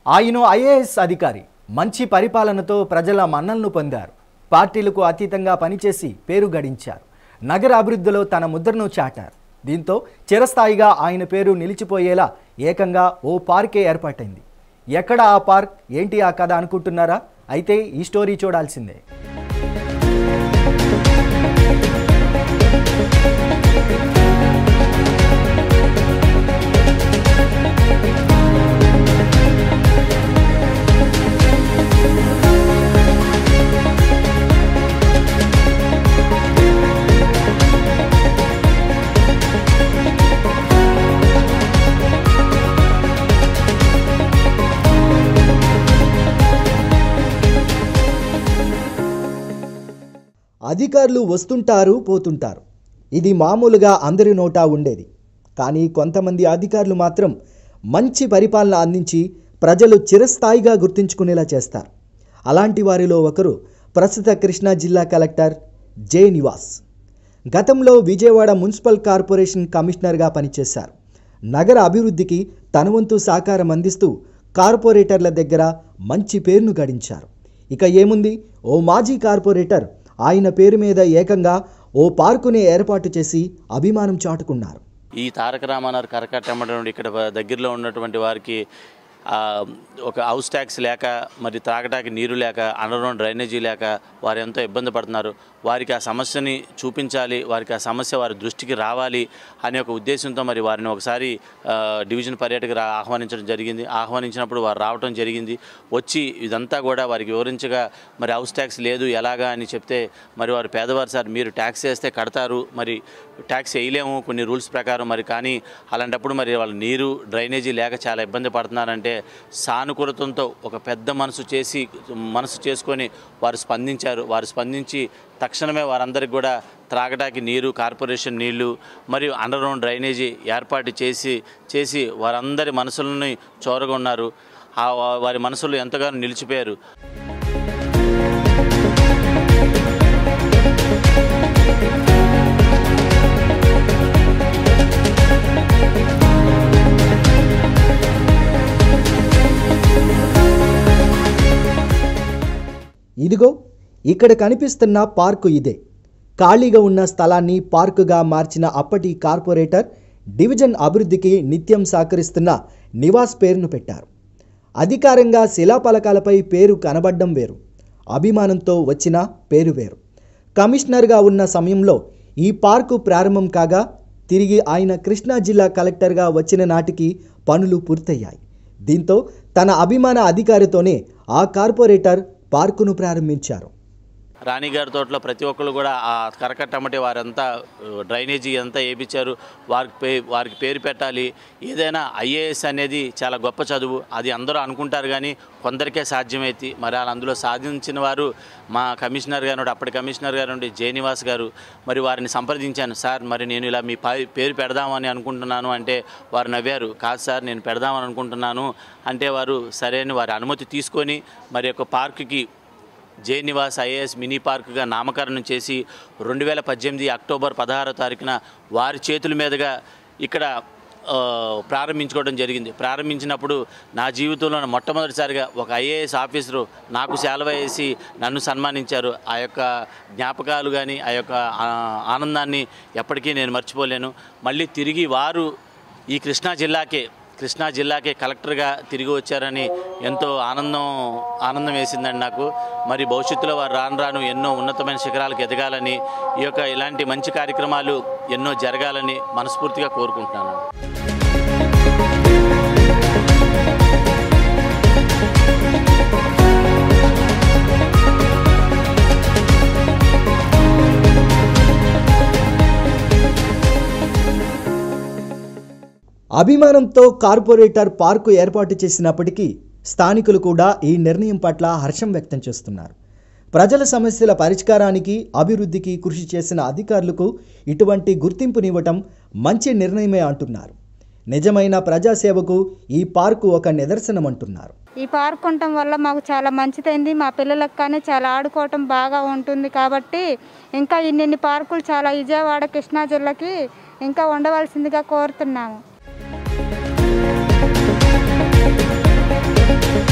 ఆయన ఐఏఎస్ అధికారి మంచి పరిపాలనతో ప్రజల మన్నలను పొందారు పార్టీలకు అతీతంగా పనిచేసి పేరు గడించారు నగర అభివృద్ధిలో తన ముద్రను చాటారు దీంతో చిరస్థాయిగా ఆయన పేరు నిలిచిపోయేలా ఏకంగా ఓ పార్కే ఏర్పాటైంది ఎక్కడ ఆ పార్క్ ఏంటి ఆ కథ అనుకుంటున్నారా అయితే ఈ స్టోరీ చూడాల్సిందే అధికారులు వస్తుంటారు పోతుంటారు ఇది మామూలుగా అందరి నోటా ఉండేది కానీ కొంతమంది అధికారులు మాత్రం మంచి పరిపాలన అందించి ప్రజలు చిరస్థాయిగా గుర్తుంచుకునేలా చేస్తారు అలాంటి వారిలో ఒకరు ప్రస్తుత కృష్ణా జిల్లా కలెక్టర్ జే నివాస్ గతంలో విజయవాడ మున్సిపల్ కార్పొరేషన్ కమిషనర్గా పనిచేశారు నగర అభివృద్ధికి తన వంతు సహకారం అందిస్తూ కార్పొరేటర్ల దగ్గర మంచి పేరును గడించారు ఇక ఏముంది ఓ మాజీ కార్పొరేటర్ ఆయన పేరు మీద ఏకంగా ఓ పార్కుని ఏర్పాటు చేసి అభిమానం చాటుకున్నారు ఈ తారక రామారావు కరకట్టమ్మడం ఇక్కడ దగ్గరలో ఉన్నటువంటి వారికి ఆ, ఒక హౌస్ ట్యాక్స్ లేక మరి త్రాగటానికి నీరు లేక అండర్గ్రౌండ్ డ్రైనేజీ లేక వారు ఎంతో ఇబ్బంది పడుతున్నారు వారికి ఆ సమస్యని చూపించాలి వారికి ఆ సమస్య వారి దృష్టికి రావాలి అనే ఒక ఉద్దేశంతో మరి వారిని ఒకసారి ఆ, డివిజన్ పర్యటకు రా ఆహ్వానించడం జరిగింది ఆహ్వానించినప్పుడు వారు రావడం జరిగింది వచ్చి ఇదంతా కూడా వారికి వివరించగా మరి హౌస్ ట్యాక్స్ లేదు ఎలాగా అని చెప్తే మరి వారు పేదవారు సార్ మీరు ట్యాక్స్ వేస్తే కడతారు మరి ట్యాక్స్ వేయలేము కొన్ని రూల్స్ ప్రకారం మరి కానీ అలాంటప్పుడు మరి వాళ్ళు నీరు డ్రైనేజీ లేక చాలా ఇబ్బంది పడుతున్నారంటే సానుకూలతంతో ఒక పెద్ద మనసు చేసి మనసు చేసుకొని వారు స్పందించారు వారు స్పందించి తక్షణమే వారందరికీ కూడా త్రాగడానికి నీరు కార్పొరేషన్ నీళ్లు మరియు అండర్గ్రౌండ్ డ్రైనేజీ ఏర్పాటు చేసి చేసి వారందరి మనసులని చోరగొన్నారు ఆ వా- వారి మనసులు ఎంతగానో నిలిచిపోయారు ఇదిగో ఇక్కడ కనిపిస్తున్న పార్కు ఇదే ఖాళీగా ఉన్న స్థలాన్ని పార్కుగా మార్చిన అప్పటి కార్పొరేటర్ డివిజన్ అభివృద్ధికి నిత్యం సహకరిస్తున్న నివాస్ పేరును పెట్టారు అధికారంగా శిలాఫలకాలపై పేరు కనబడ్డం వేరు అభిమానంతో వచ్చిన పేరు వేరు కమిషనర్గా ఉన్న సమయంలో ఈ పార్కు ప్రారంభం కాగా తిరిగి ఆయన కృష్ణా జిల్లా కలెక్టర్గా వచ్చిన నాటికి పనులు పూర్తయ్యాయి దీంతో తన అభిమాన అధికారితోనే ఆ కార్పొరేటర్ పార్కును ప్రారంభించారు రాణిగారి తోటలో ప్రతి ఒక్కరు కూడా ఆ కరకట్టమ్మటి వారంతా ఆ, డ్రైనేజీ అంతా వేయించారు వారికి పే వారికి పేరు పెట్టాలి ఏదైనా ఐఏఎస్ అనేది చాలా గొప్ప చదువు అది అందరూ అనుకుంటారు కానీ కొందరికే సాధ్యమైంది మరి అలా అందులో సాధించిన వారు మా కమిషనర్ గారు అప్పటి కమిషనర్ గారు ఉండి జయనివాస్ గారు మరి వారిని సంప్రదించాను సార్ మరి నేను ఇలా మీ పై- పేరు పెడదామని అనుకుంటున్నాను అంటే వారు నవ్వారు కాదు సార్ నేను పెడదామని అనుకుంటున్నాను అంటే వారు సరే అని వారి అనుమతి తీసుకొని మరి యొక్క పార్కుకి జే నివాస్ ఐఏఎస్ మినీ పార్క్గా నామకరణం చేసి రెండు వేల పద్దెనిమిది అక్టోబర్ పదహారో తారీఖున వారి చేతుల మీదుగా ఇక్కడ ఆ, ప్రారంభించుకోవడం జరిగింది ప్రారంభించినప్పుడు నా జీవితంలో మొట్టమొదటిసారిగా ఒక ఐఏఎస్ ఆఫీసరు నాకు సెలవు వేసి నన్ను సన్మానించారు ఆ యొక్క జ్ఞాపకాలు కానీ ఆ యొక్క ఆ, ఆనందాన్ని ఎప్పటికీ నేను మర్చిపోలేను మళ్ళీ తిరిగి వారు ఈ కృష్ణా జిల్లాకే కృష్ణా జిల్లాకే కలెక్టర్గా తిరిగి వచ్చారని ఎంతో ఆనందం ఆనందం వేసిందండి నాకు మరి భవిష్యత్తులో వారు రాను రాను ఎన్నో ఉన్నతమైన శిఖరాలకు ఎదగాలని ఈ యొక్క ఇలాంటి మంచి కార్యక్రమాలు ఎన్నో జరగాలని మనస్ఫూర్తిగా కోరుకుంటున్నాను అభిమానంతో కార్పొరేటర్ పార్కు ఏర్పాటు చేసినప్పటికీ స్థానికులు కూడా ఈ నిర్ణయం పట్ల హర్షం వ్యక్తం చేస్తున్నారు ప్రజల సమస్యల పరిష్కారానికి అభివృద్ధికి కృషి చేసిన అధికారులకు ఇటువంటి గుర్తింపునివ్వటం మంచి నిర్ణయమే అంటున్నారు నిజమైన ప్రజాసేవకు ఈ పార్కు ఒక నిదర్శనం అంటున్నారు ఈ పార్క్ ఉండటం వల్ల మాకు చాలా మంచిదైంది మా పిల్లలకు కానీ చాలా ఆడుకోవటం బాగా ఉంటుంది కాబట్టి ఇంకా ఇన్ని పార్కులు చాలా విజయవాడ కృష్ణా జిల్లాకి ఇంకా ఉండవలసిందిగా కోరుతున్నాము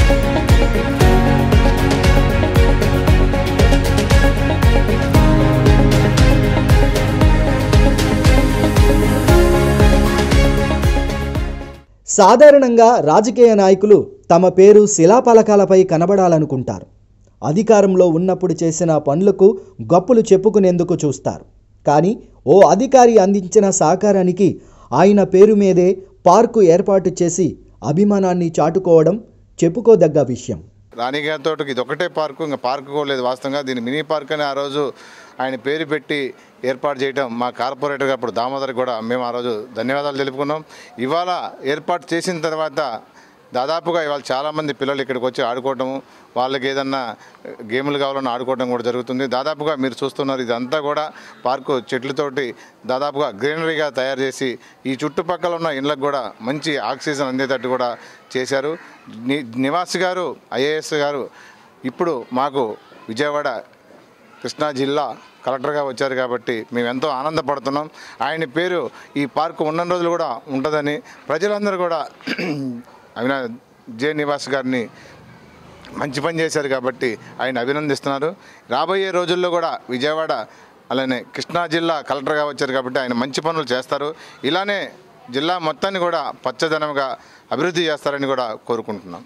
సాధారణంగా రాజకీయ నాయకులు తమ పేరు శిలాపలకాలపై కనబడాలనుకుంటారు అధికారంలో ఉన్నప్పుడు చేసిన పనులకు గొప్పలు చెప్పుకునేందుకు చూస్తారు కానీ ఓ అధికారి అందించిన సహకారానికి ఆయన పేరు మీదే పార్కు ఏర్పాటు చేసి అభిమానాన్ని చాటుకోవడం చెప్పుకోదగ్గ విషయం రాణిగారి తోటకి ఇది ఒకటే పార్కు ఇంకా పార్కు కూడా లేదు వాస్తవంగా దీన్ని మినీ పార్క్ అని ఆ రోజు ఆయన పేరు పెట్టి ఏర్పాటు చేయడం మా కార్పొరేటర్ అప్పుడు దామోదర్ కూడా మేము ఆ రోజు ధన్యవాదాలు తెలుపుకున్నాం ఇవాళ ఏర్పాటు చేసిన తర్వాత దాదాపుగా ఇవాళ చాలామంది పిల్లలు ఇక్కడికి వచ్చి ఆడుకోవటము వాళ్ళకి ఏదన్నా గేములు కావాలన్నా ఆడుకోవడం కూడా జరుగుతుంది దాదాపుగా మీరు చూస్తున్నారు ఇదంతా కూడా పార్కు చెట్లతోటి దాదాపుగా గ్రీనరీగా తయారు చేసి ఈ చుట్టుపక్కల ఉన్న ఇళ్ళకు కూడా మంచి ఆక్సిజన్ అందేటట్టు కూడా చేశారు ని నివాస్ గారు ఐఏఎస్ గారు ఇప్పుడు మాకు విజయవాడ కృష్ణా జిల్లా కలెక్టర్గా వచ్చారు కాబట్టి మేము ఎంతో ఆనందపడుతున్నాం ఆయన పేరు ఈ పార్కు ఉన్న రోజులు కూడా ఉంటుందని ప్రజలందరూ కూడా అవినా జే నివాస్ గారిని మంచి పని చేశారు కాబట్టి ఆయన అభినందిస్తున్నారు రాబోయే రోజుల్లో కూడా విజయవాడ అలానే కృష్ణా జిల్లా కలెక్టర్గా వచ్చారు కాబట్టి ఆయన మంచి పనులు చేస్తారు ఇలానే జిల్లా మొత్తాన్ని కూడా పచ్చదనంగా అభివృద్ధి చేస్తారని కూడా కోరుకుంటున్నాం